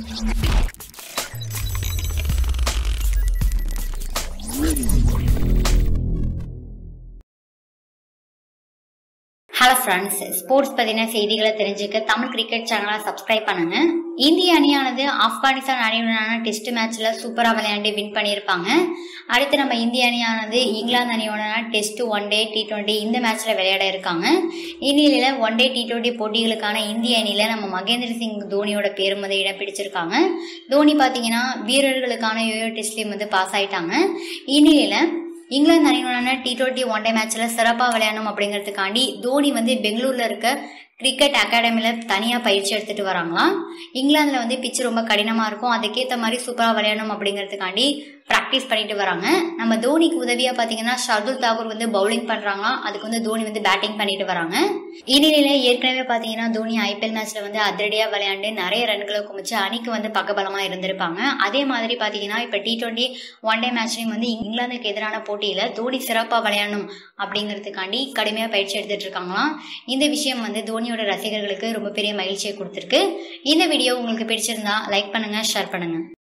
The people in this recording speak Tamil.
ஹலோ ஃப்ரெண்ட்ஸ் ஸ்போர்ட்ஸ் பற்றின செய்திகளை தெரிஞ்சுக்க தமிழ் கிரிக்கெட் சேனலை சப்ஸ்கிரைப் பண்ணுங்க இந்திய அணியானது ஆப்கானிஸ்தான் அணியுடனான டெஸ்ட் மேட்ச்சில் சூப்பராக விளையாண்டு வின் பண்ணியிருப்பாங்க அடுத்து நம்ம இந்திய அணியானது இங்கிலாந்து அணியோடனா test one day T twenty இந்த மேட்ச்சில் விளையாட இருக்காங்க இந்நிலையில் ஒன் டே டி டுவெண்ட்டி போட்டிகளுக்கான இந்திய அணியில் நம்ம மகேந்திர சிங் தோனியோட பேரும் வந்து இடம் பிடிச்சிருக்காங்க தோனி பார்த்தீங்கன்னா வீரர்களுக்கான யோயோ டெஸ்ட்லேயும் வந்து பாஸ் ஆயிட்டாங்க இந்நிலையில் இங்கிலாந்து அணியுடனான டி டுவெண்ட்டி ஒன் டே மேட்ச்சில் சிறப்பாக விளையாடணும் அப்படிங்கிறதுக்காண்டி தோனி வந்து பெங்களூரில் இருக்க கிரிக்கெட் அகாடமியில் தனியாக பயிற்சி எடுத்துகிட்டு வராங்களாம் இங்கிலாந்தில் வந்து பிச்சு ரொம்ப கடினமாக இருக்கும் அதுக்கேற்ற மாதிரி சூப்பராக விளையாடணும் அப்படிங்கிறதுக்காண்டி ப்ராக்டிஸ் பண்ணிட்டு வராங்க நம்ம தோனிக்கு உதவியாக பார்த்தீங்கன்னா ஷர்துல் தாக்கூர் வந்து பவுலிங் பண்ணுறாங்களாம் அதுக்கு வந்து தோனி வந்து பேட்டிங் பண்ணிட்டு வராங்க இந்நிலையில் ஏற்கனவே பார்த்தீங்கன்னா தோனி ஐபிஎல் மேட்ச்சில் வந்து அதிரடியாக விளையாண்டு நிறைய ரன்களை குமிச்சு அணிக்கு வந்து பக்கபலமாக இருந்திருப்பாங்க அதே மாதிரி பார்த்தீங்கன்னா இப்போ டி டுவெண்ட்டி ஒன் டே மேட்ச்லையும் வந்து இங்கிலாந்துக்கு எதிரான போட்டியில் தோனி சிறப்பாக விளையாடணும் அப்படிங்கிறதுக்காண்டி கடுமையாக பயிற்சி எடுத்துட்டு இருக்காங்களாம் இந்த விஷயம் வந்து தோனியோட ரசிகர்களுக்கு ரொம்ப பெரிய மகிழ்ச்சியை கொடுத்துருக்கு இந்த வீடியோ உங்களுக்கு பிடிச்சிருந்தா லைக் பண்ணுங்க ஷேர் பண்ணுங்க